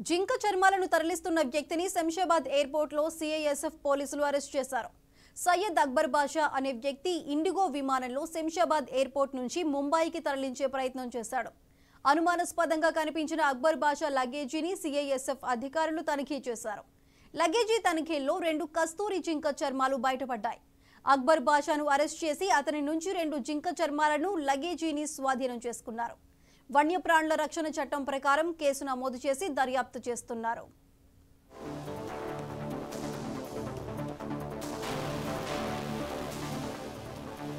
జింక చర్మాలను తరలిస్తున్న వ్యక్తిని శంషాబాద్ ఎయిర్పోర్ట్లో సిఐఎస్ఎఫ్ పోలీసులు అరెస్ట్ చేశారు సయ్యద్ అక్బర్ బాషా అనే వ్యక్తి ఇండిగో విమానంలో శంషాబాద్ ఎయిర్పోర్ట్ నుంచి ముంబైకి తరలించే ప్రయత్నం చేశాడు అనుమానాస్పదంగా కనిపించిన అక్బర్ బాషా లగేజీని సిఐఎస్ఎఫ్ అధికారులు తనిఖీ చేశారు లగేజీ తనిఖీల్లో రెండు కస్తూరి జింక చర్మాలు బయటపడ్డాయి అక్బర్ బాషాను అరెస్ట్ చేసి అతని నుంచి రెండు జింక చర్మాలను లగేజీని స్వాధీనం చేసుకున్నారు వన్యప్రాణుల రక్షణ చట్టం ప్రకారం కేసు నమోదు చేసి దర్యాప్తు చేస్తున్నారు